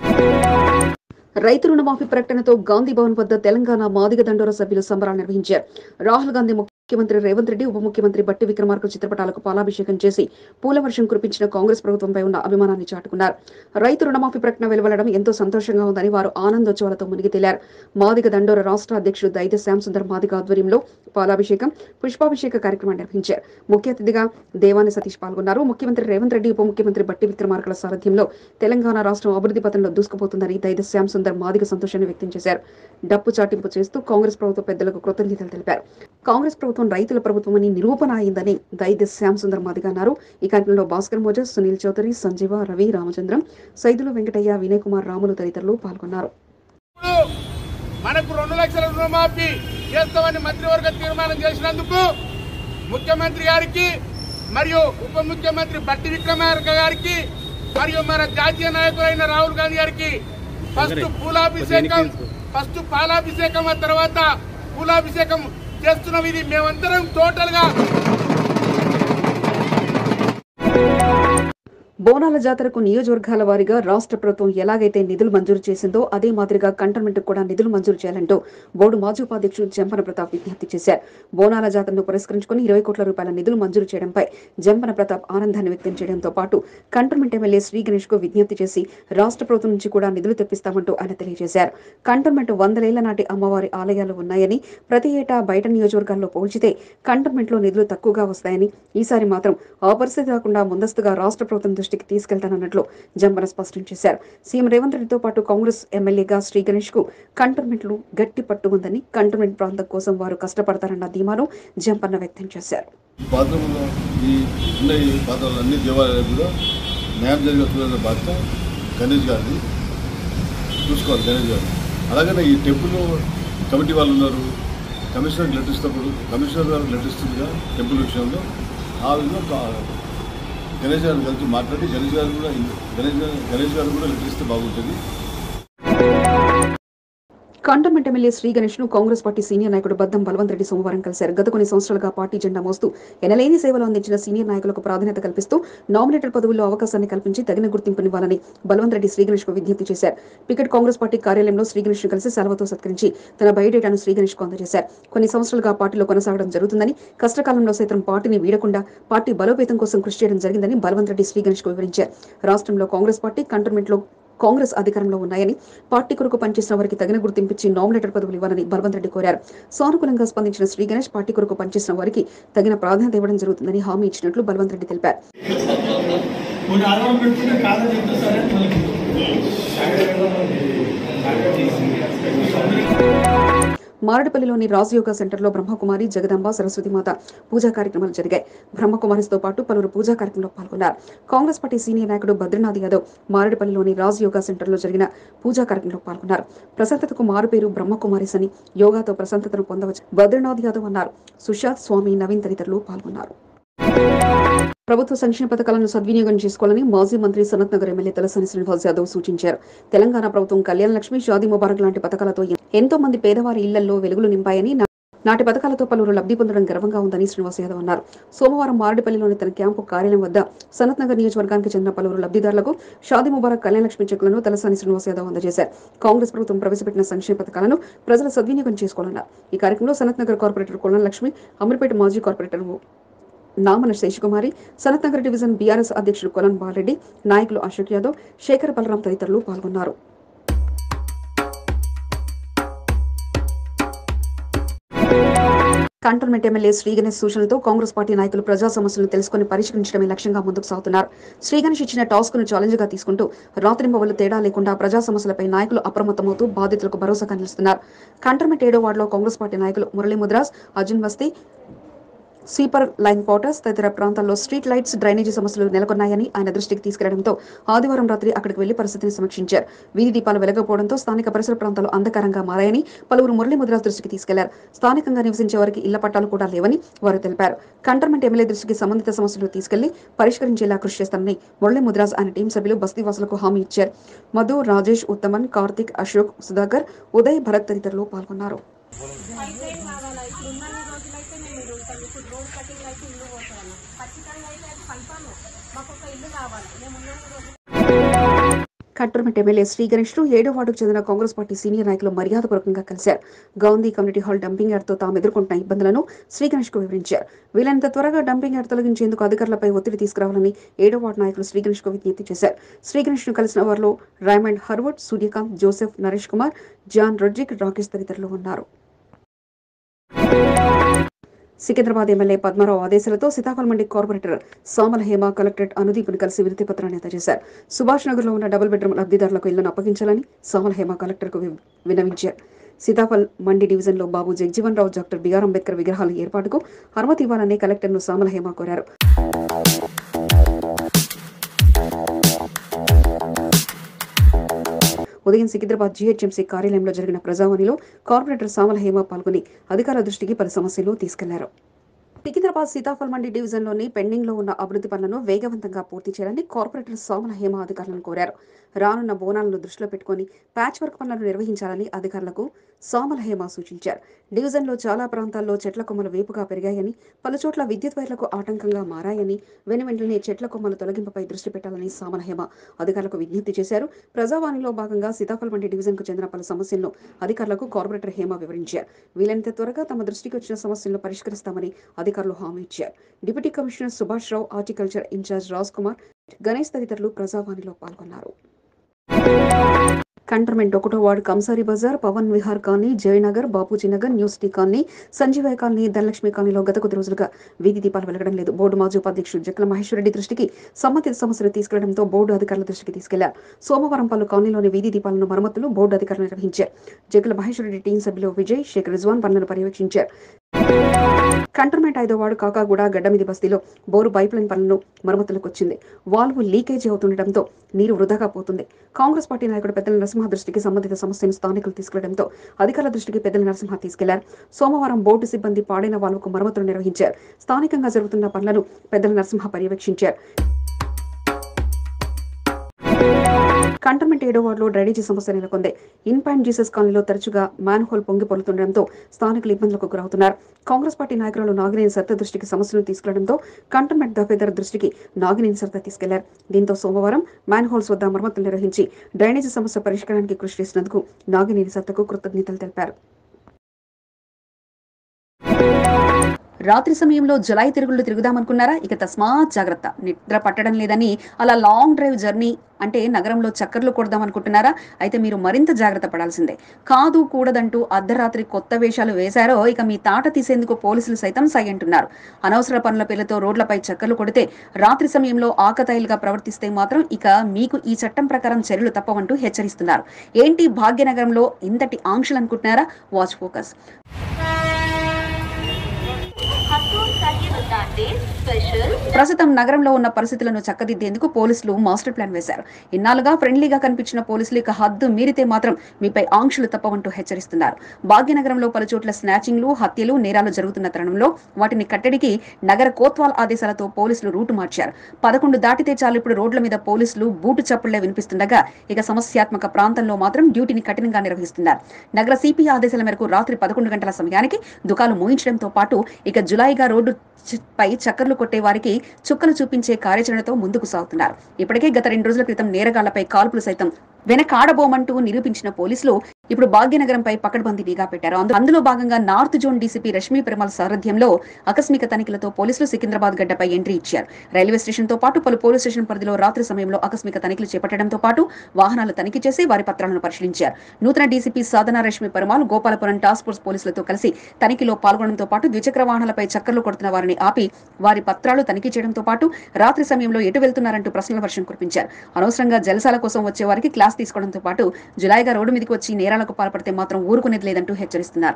రైతు రుణమాఫీ ప్రకటనతో గాంధీ భవన్ వద్ద తెలంగాణ మాదిగ దండోర సభ్యులు సంబరాలు నిర్వహించారు రాహుల్ గాంధీ ముఖ్యమంత్రి రేవంత్ రెడ్డి ఉప ముఖ్యమంత్రి బట్టి విక్రమార్క చిత్రపటాలకు పాలాభిషేకం చేసి పూలవర్షం కురిపించిన కాంగ్రెస్ ప్రభుత్వంపై ఉన్న అభిమానాన్ని చాటుకున్నారు రైతు రుణమాఫీ ప్రకటన వెలువడడం ఎంతో సంతోషంగా ఉందని వారు ఆనందోత్సవాలతో మునిగి తేలారు మాదిగ దండోర రాష్ట్ర అధ్యక్షుడు దైద శ్యాంసుందర్ మాదిగ ఆధ్వర్యంలో పాలాభిషేకం పుష్పాభిషేక కార్యక్రమం నిర్వహించారు ముఖ్య అతిథిగా దేవాని సతీష్ పాల్గొన్నారు ముఖ్యమంత్రి రేవంత్ రెడ్డి ఉప ముఖ్యమంత్రి బట్టి విక్రమార్కల సారథ్యంలో తెలంగాణ రాష్ట్రం అభివృద్ధి పథంలో దూసుకుపోతుందని దైద శ్యాంసుందర్ మాదిగ సంతోషాన్ని వ్యక్తం చేశారు డప్పు చాటింపు చేస్తూ కాంగ్రెస్ ప్రభుత్వ పెద్దలకు కృతజ్ఞతలు తెలిపారు కాంగ్రెస్ ప్రభుత్వం రైతుల ప్రభుత్వమని నిరూపణ అయిందని దైద శ్యామ్ సుందర్ మాదిగ అన్నారు ఈ కార్యక్రమంలో భాస్కర్ మోజస్ సునీల్ చౌదరి సంజీవ రవి రామచంద్రం సైదులు వెంకటయ్య వినయ్ కుమార్ రాములు తదితరులు పాల్గొన్నారు మనకు రెండు లక్షల రుణమాఫీ చేస్తామని మంత్రివర్గ తీర్మానం చేసినందుకు ముఖ్యమంత్రి గారికి మరియు ఉప ముఖ్యమంత్రి బట్టి విక్రమార్క గారికి మరియు మన జాతీయ నాయకులైన రాహుల్ గాంధీ గారికి ఫస్ట్ పూలాభిషేకం ఫస్ట్ పాలాభిషేకం ఆ తర్వాత పూలాభిషేకం చేస్తున్నాం ఇది మేమందరం టోటల్ గా బోనాల జాతరకు నియోజకవర్గాల వారీగా రాష్ట్ర ప్రభుత్వం ఎలాగైతే నిధులు మంజూరు చేసిందో అదే మాదిరిగా కంటోన్మెంట్ కూడా నిధులు మంజూరు చేయాలంటూ బోర్డు మాజీ ఉపాధ్యక్షుడు జంపన ప్రతాప్ విజ్ఞప్తి చేశారు బోనాల జాతరను పురస్కరించుకుని ఇరవై కోట్ల రూపాయల నిధులు మంజూరు చేయడంపై జంపన ప్రతాప్ ఆనందాన్ని వ్యక్తం చేయడంతో పాటు కంటోన్మెంట్ ఎమ్మెల్యే శ్రీ గణేష్ కు విజ్ఞప్తి చేసి రాష్ట్ర ప్రభుత్వం నుంచి కూడా నిధులు తెప్పిస్తామంటూ ఆయన తెలియజేశారు కంటోన్మెంట్ వందలేళ్ల నాటి అమ్మవారి ఆలయాలు ఉన్నాయని ప్రతి ఏటా బయట నియోజకవర్గాల్లో పోల్చితే కంటోన్మెంట్ లో నిధులు తక్కువగా వస్తాయని ఈసారి మాత్రం ఆ పరిస్థితి రాకుండా ముందస్తుగా రాష్ట్ర ప్రభుత్వం దృష్టికి తీసుకెళ్తానన్నట్లు జంబన స్పష్టం చేశారు సీఎం రేవంత్ రెడ్డితో పాటు కాంగ్రెస్ ఎమ్మెల్యేగా శ్రీ గణేష్ కు కంటోన్మెంట్ లో గట్టి పట్టు ఉందని కంటోన్మెంట్ ప్రాంతం కోసం వారు కష్టపడతారన్న ధీమాను జంపన్న వ్యక్తం చేశారు ఈ పాత్రలో ఈ ఉన్న ఈ పాత్రలన్నీ దేవాలయాలు కూడా న్యాయం జరిగే చూడాలనే బాధ్యత గణేష్ గారిది చూసుకోవాలి గణేష్ గారు అలాగనే ఈ టెంపుల్ కమిటీ వాళ్ళు ఉన్నారు కమిషనర్కి లెటర్ ఇచ్చినప్పుడు కమిషనర్ గారు లెటర్ ఇస్తుందిగా టెంపుల్ విషయంలో ఆ విధంగా కా- గణేష్ గారు కలిసి మాట్లాడి గణేష్ గారు కూడా గణేష్ గారు గణేష్ గారు కూడా లెటర్ ఇస్తే బాగుంటుంది కంటోన్మెంట్ ఎమ్మెల్యే శ్రీ గణేష్ ను కాంగ్రెస్ పార్టీ సీనియర్ నాయకుడు బద్దం బలవంత్ రెడ్డి సోమవారం కలిశారు గత కొన్ని సంవత్సరాలుగా పార్టీ జెండా మోస్తూ ఎనలేని సేవలు అందించిన సీనియర్ నాయకులకు ప్రాధాన్యత కల్పిస్తూ నామినేటెడ్ పదవుల్లో అవకాశాన్ని కల్పించి తగిన గుర్తింపునివ్వాలని బలవంత్ రెడ్డి శ్రీ గణేష్ కు విజ్ఞప్తి చేశారు పికెట్ కాంగ్రెస్ పార్టీ కార్యాలయంలో శ్రీ గణేష్ ను కలిసి సెలవుతో సత్కరించి తన బయోడేటాను శ్రీ గణేష్ కు అందజేశారు కొన్ని సంవత్సరాలుగా పార్టీలో కొనసాగడం జరుగుతుందని కష్టకాలంలో సైతం పార్టీని వీడకుండా పార్టీ బలోపేతం కోసం కృషి చేయడం జరిగిందని బలవంత్ రెడ్డి శ్రీ గణేష్ కు వివరించారు రాష్ట్రంలో కాంగ్రెస్ పార్టీ కంటోన్మెంట్ లో కాంగ్రెస్ అధికారంలో ఉన్నాయని పార్టీ కొరకు పనిచేసిన వారికి తగిన గుర్తింపిచ్చి నామినేటెడ్ పదవులు ఇవ్వాలని బలవంత్ రెడ్డి కోరారు సానుకూలంగా స్పందించిన శ్రీ గణేష్ పార్టీ కొరకు పనిచేసిన వారికి తగిన ప్రాధాన్యత ఇవ్వడం జరుగుతుందని హామీ ఇచ్చినట్లు బలవంత్ రెడ్డి తెలిపారు కొన్ని ఆధారం పెట్టుకుంటే కాదని చెప్తే సరే మారడపల్లిలోని రాజయోగా సెంటర్లో బ్రహ్మకుమారి జగదంబ సరస్వతి మాత పూజా కార్యక్రమాలు జరిగాయి బ్రహ్మకుమారితో పాటు పలువురు పూజా కార్యక్రమంలో పాల్గొన్నారు కాంగ్రెస్ పార్టీ సీనియర్ నాయకుడు బద్రీనాథ్ యాదవ్ మారడపల్లిలోని రాజయోగా సెంటర్లో జరిగిన పూజా కార్యక్రమంలో పాల్గొన్నారు ప్రశాంతతకు మారుపేరు బ్రహ్మకుమారిస్ అని యోగాతో ప్రశాంతతను పొందవచ్చు బద్రీనాథ్ యాదవ్ అన్నారు సుశాంత్ స్వామి నవీన్ తదితరులు పాల్గొన్నారు ప్రభుత్వ సంక్షేమ పథకాలను సద్వినియోగం చేసుకోవాలని మాజీ మంత్రి సనత్ నగర్ ఎమ్మెల్యే తలసాని శ్రీనివాస్ యాదవ్ సూచించారు తెలంగాణ ప్రభుత్వం కళ్యాణ లక్ష్మి షాదీ ముబారక్ లాంటి పథకాలతో ఎంతో మంది పేదవారి ఇళ్లలో వెలుగులు నింపాయని నా- నాటి పథకాలతో పలువురు లబ్ధి పొందడం గర్వంగా ఉందని శ్రీనివాస్ యాదవ్ అన్నారు సోమవారం మారడిపల్లిలోని తన క్యాంపు కార్యాలయం వద్ద సనత్ నగర్ నియోజకవర్గానికి చెందిన పలువురు లబ్ధిదారులకు షాదీ ముబారక్ కళ్యాణ లక్ష్మి చెక్కులను తలసాని శ్రీనివాస్ యాదవ్ అందజేశారు కాంగ్రెస్ ప్రభుత్వం ప్రవేశపెట్టిన సంక్షేమ పథకాలను ప్రజలు సద్వినియోగం చేసుకోవాలన్నారు ఈ కార్యక్రమంలో సనత్ నగర్ కార్పొరేటర్ కొలం లక్ష్మి అమీర్పేట మాజీ corporator Namana Seshakumari Sanathnagar division BRS అధ్యక్షుడు కొలన్ బాలరెడ్డి నాయకులు అశోక్ యాదవ్ శేఖర్ బలరాం తదితరులు పాల్గొన్నారు కంటోన్మెంట్ ఎమ్మెల్యే శ్రీగణేష్ సూచనలతో కాంగ్రెస్ పార్టీ నాయకులు ప్రజా సమస్యలను తెలుసుకుని పరిష్కరించడమే లక్ష్యంగా ముందుకు సాగుతున్నారు శ్రీగణేష్ ఇచ్చిన టాస్క్ ను ఛాలెంజ్ గా తీసుకుంటూ రాత్రింబవళ్లు తేడా లేకుండా ప్రజా సమస్యలపై నాయకులు అప్రమత్తమవుతూ బాధితులకు భరోసాగా నిలుస్తున్నారు కంటోన్మెంట్ ఏడో వార్డులో కాంగ్రెస్ పార్టీ నాయకులు Murali Mudras Arjun Basti sweeper line quarters తదితర ప్రాంతాల్లో స్ట్రీట్ లైట్స్ డ్రైనేజీ సమస్యలు నెలకొన్నాయని ఆయన దృష్టికి తీసుకెళ్లడంతో ఆదివారం రాత్రి అక్కడికి వెళ్లి పరిస్థితిని సమీక్షించారు వీధి దీపాలు వెలగకపోవడంతో స్థానిక పరిసర ప్రాంతాలు అంధకారంగా మారాయని పలువురు మురళీ ముద్రాస్ దృష్టికి తీసుకెళ్లారు స్థానికంగా నివసించే వారికి ఇళ్ల పట్టాలు కూడా లేవని వారు తెలిపారు కంటర్మెంట్ ఎమ్మెల్యే దృష్టికి సంబంధిత సమస్యలు తీసుకెళ్లి పరిష్కరించేలా కృషి చేస్తారని మురళీ ముద్రాస్ ఆయన టీం సభ్యులు బస్తీవాసులకు హామీ ఇచ్చారు మధు రాజేష్ ఉత్తమన్ కార్తిక్ అశోక్ సుధాకర్ ఉదయ్ భరత్ తదితరులు పాల్గొన్నారు కట్టర్మెట్ ఎమ్మెల్యే శ్రీ గణేష్ ను ఏడో వార్డుకు చెందిన కాంగ్రెస్ పార్టీ సీనియర్ నాయకులు మర్యాదపూర్వకంగా కలిశారు గాంధీ కమ్యూనిటీ హాల్ డంపింగ్ యార్డ్తో తాము ఎదుర్కొంటున్న ఇబ్బందులను శ్రీ గణేష్ కు వివరించారు వీలైనంత త్వరగా డంపింగ్ యార్డ్ తొలగించేందుకు అధికారులపై ఒత్తిడి తీసుకురావాలని ఏడో వార్డు నాయకులు శ్రీ గణేష్ కు విజ్ఞప్తి చేశారు శ్రీ గణేష్ ను కలిసిన వారిలో Raymond Harvard Suryakant Joseph Naresh Kumar John Rodrick Rakesh తదితరులు ఉన్నారు సికింద్రాబాద్ ఎమ్మెల్యే పద్మారావు ఆదేశాలతో సీతాఫల్ మండి కార్పొరేటర్ సామల హేమ కలెక్టరేట్ అనుదీప్ను కలిసి వినతి పత్రాన్ని అందజేశారు సుభాష్ నగర్ లో ఉన్న డబుల్ బెడ్రూమ్ లబ్ధిదారులకు ఇళ్లను అప్పగించాలని సామల హేమ కలెక్టర్కు వి- విన్నవించారు సీతాఫల్ మండి డివిజన్లో బాబు జగజీవన్ రావు డాక్టర్ బిఆర్ అంబేద్కర్ విగ్రహాల ఏర్పాటుకు అనుమతి ఇవ్వాలని కలెక్టర్ను సామల హేమ కోరారు ఉదయం సికింద్రాబాద్ జీహెచ్ఎంసీ కార్యాలయంలో జరిగిన ప్రజావాణిలో కార్పొరేటర్ సామల హేమ పాల్గొని అధికారుల దృష్టికి పలు సమస్యలు తీసుకెళ్లారు సికింద్రాబాద్ సీతాఫల్ మండి డివిజన్లోని పెండింగ్ లో ఉన్న అభివృద్ధి పనులను వేగవంతంగా పూర్తి చేయాలని కార్పొరేటర్ సోమల హేమ అధికారులను కోరారు రానున్న బోనాలను దృష్టిలో పెట్టుకుని ప్యాచ్ వర్క్ పనులను నిర్వహించాలని అధికారులకు సోమల హేమ సూచించారు డివిజన్లో చాలా ప్రాంతాల్లో చెట్ల కొమ్మలు వేపుగా పెరిగాయని పలుచోట్ల విద్యుత్ వైర్లకు ఆటంకంగా మారాయని వెను వెంటనే చెట్ల కొమ్మల తొలగింపుపై దృష్టి పెట్టాలని సామల హేమ అధికారులకు విజ్ఞప్తి చేశారు ప్రజావాణిలో భాగంగా సీతాఫల్ మండి డివిజన్కు చెందిన పలు సమస్యలను అధికారులకు కార్పొరేటర్ హేమ వివరించారు వీలైనంత త్వరగా తమ దృష్టికి వచ్చిన సమస్యలను పరిష్కరిస్తామని అధికారులు హామీ ఇచ్చారు deputy commissioner Subhash Rao horticulture in charge Raj Kumar Ganesh తదితరులు ప్రజావాణిలో పాల్గొన్నారు కంటర్మెంట్ ఒకటో ward Kansari Bazar Pavan Vihar colony Jayanagar Bapuji Nagar new city colony Sanjeevaiah colony Dhanalakshmi కాలనీలో గత కొద్ది రోజులుగా వీధి దీపాలు వెలగడం లేదు బోర్డు మాజీ ఉపాధ్యక్షుడు జక్కల మహేశ్వరరెడ్డి దృష్టికి సంబంధిత సమస్యలు తీసుకెళ్లడంతో బోర్డు అధికారుల దృష్టికి తీసుకెళ్లారు సోమవారం పలు కాలనీలోని వీధి దీపాలను మరమ్మతులు బోర్డు అధికారులు నిర్వహించారు జక్కల మహేశ్వరరెడ్డి టీం సభ్యులు విజయ్ షేక్ రిజ్వాన్ పనులను పర్యవేక్షించారు కంటర్మెంట్ ఐదో వార్డు కాకాగూడ గడ్డమిది బస్తీలో బోరు పైప్ లైన్ పనులను మరమ్మతులకు వచ్చింది వాల్వ్ లీకేజీ అవుతుండటంతో నీరు వృధాగా పోతుంది కాంగ్రెస్ పార్టీ నాయకుడు పెద్దల నరసింహ దృష్టికి సంబంధిత సమస్యను స్థానికులు తీసుకెళ్లడంతో అధికారుల దృష్టికి పెద్దల నరసింహ తీసుకెళ్లారు సోమవారం బోర్డు సిబ్బంది పాడైన వాల్వ్కు మరమ్మతులు నిర్వహించారు స్థానికంగా జరుగుతున్న పనులను పెద్దల నరసింహ పర్యవేక్షించారు కంటోన్మెంట్ ఏడో వార్డులో డ్రైనేజీ సమస్య నెలకొంది ఇన్ పాయింట్ జీసస్ కాలనీలో తరచుగా మ్యాన్ హోల్ పొంగి పొరుతుండడంతో స్థానికులు ఇబ్బందులకు గురవుతున్నారు కాంగ్రెస్ పార్టీ నాయకురాలు నాగినేని సత్త దృష్టికి సమస్యను తీసుకెళ్లడంతో కంటోన్మెంట్ దఫేదార్ దృష్టికి నాగినేని సత్త తీసుకెళ్లారు దీంతో సోమవారం మ్యాన్ హోల్స్ వద్ద మరమ్మతులు నిర్వహించి డ్రైనేజీ సమస్య పరిష్కారానికి కృషి చేసినందుకు నాగినేని సత్తకు కృతజ్ఞతలు తెలిపారు రాత్రి సమయంలో జులై తిరుగుళ్ళు తిరుగుదామనుకున్నారా ఇక తస్మాత్ జాగ్రత్త నిద్ర పట్టడం లేదని అలా లాంగ్ డ్రైవ్ జర్నీ అంటే నగరంలో చక్కర్లు కొడదాం అనుకుంటున్నారా అయితే మీరు మరింత జాగ్రత్త పడాల్సిందే కాదు కూడదంటూ అర్ధరాత్రి కొత్త వేషాలు వేశారో ఇక మీ తాట తీసేందుకు పోలీసులు సైతం సై అంటున్నారు అనవసర పనుల పేర్లతో రోడ్లపై చక్కర్లు కొడితే రాత్రి సమయంలో ఆకతాయిలుగా ప్రవర్తిస్తే మాత్రం ఇక మీకు ఈ చట్టం ప్రకారం చర్యలు తప్పవంటూ హెచ్చరిస్తున్నారు ఏంటి భాగ్యనగరంలో ఇంతటి ఆంక్షలు అనుకుంటున్నారా వాచ్ ఫోకస్ ప్రస్తుతం నగరంలో ఉన్న పరిస్థితులను చక్కదిద్దేందుకు పోలీసులు మాస్టర్ ప్లాన్ వేశారు ఇన్నాళ్ళుగా ఫ్రెండ్లీగా కనిపించిన పోలీసులు ఇక హద్దు మీరితే మాత్రం మీపై ఆంక్షలు తప్పవంటూ హెచ్చరిస్తున్నారు భాగ్యనగరంలో పలుచోట్ల స్నాచింగ్లు హత్యలు నేరాలు జరుగుతున్న తరుణంలో వాటిని కట్టడికి నగర కోత్వాల్ ఆదేశాలతో పోలీసులు రూటు మార్చారు పదకొండు దాటితే చాలు ఇప్పుడు రోడ్ల మీద పోలీసులు బూటు చప్పుళ్లే వినిపిస్తుండగా ఇక సమస్యాత్మక ప్రాంతంలో మాత్రం డ్యూటీని కఠినంగా నిర్వహిస్తున్నారు నగర సిపి ఆదేశాల మేరకు రాత్రి పదకొండు గంటల సమయానికి దుకాలు మూయించడంతో పాటు ఇక జులాయిగా రోడ్డు చ- పై చక్కర్లు కొట్టే వారికి చుక్కలు చూపించే కార్యాచరణతో ముందుకు సాగుతున్నారు ఇప్పటికే గత రెండు రోజుల క్రితం నేరగాళ్లపై కాల్పులు సైతం వెనకాడబోమంటూ నిరూపించిన పోలీసులు ఇప్పుడు భాగ్యనగరంపై పకడ్బందీ నిఘా పెట్టారు అందు- అందులో భాగంగా north zone DCP Rashmi Perumal సారథ్యంలో ఆకస్మిక తనిఖీలతో పోలీసులు సికింద్రాబాద్ గడ్డపై ఎంట్రీ ఇచ్చారు రైల్వే స్టేషన్ తో పాటు పలు పోలీస్ స్టేషన్ పరిధిలో రాత్రి సమయంలో ఆకస్మిక తనిఖీలు చేపట్టడంతో పాటు వాహనాలు తనిఖీ చేసి వారి పత్రాలను పరిశీలించారు నూతన DCP Sadhana Rashmi Perumal Gopalapuram task force పోలీసులతో కలిసి తనిఖీలో పాల్గొనడంతో పాటు ద్విచక్ర వాహనాలపై చక్కర్లు కొడుతున్న వారిని ఆపి వారి పత్రాలు తనిఖీ చేయడంతో పాటు రాత్రి సమయంలో ఎటు వెళ్తున్నారంటూ ప్రశ్నల వర్షం కురిపించారు అనవసరంగా జలసాల కోసం వచ్చే వారికి క్లాస్ తీసుకోవడంతో పాటు జులాయిగా రోడ్డు మీదకి వచ్చి నేరాలకు పాల్పడితే మాత్రం ఊరుకునేది లేదంటూ హెచ్చరిస్తున్నారు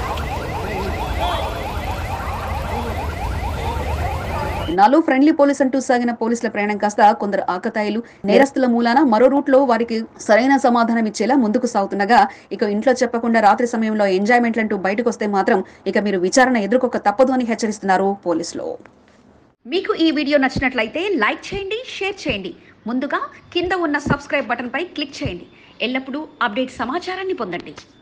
నాలో ఫ్రెండ్లీ పోలీస్ అంటూ సాగిన పోలీసుల ప్రయాణం కాస్త కొందరు ఆకతాయిలు నేరస్తుల మూలాన మరో రూట్ లో వారికి సరైన సమాధానం ఇచ్చేలా ముందుకు సాగుతుండగా ఇక ఇంట్లో చెప్పకుండా రాత్రి సమయంలో ఎంజాయ్మెంట్ అంటూ బయటకు వస్తే మాత్రం ఇక మీరు విచారణ ఎదుర్కొక తప్పదు అని హెచ్చరిస్తున్నారు పోలీసులు మీకు ఈ వీడియో నచ్చినట్లయితే లైక్ చేయండి షేర్ చేయండి ముందుగా కింద ఉన్న సబ్స్క్రైబ్ బటన్పై క్లిక్ చేయండి ఎల్లప్పుడూ అప్డేట్ సమాచారాన్ని పొందండి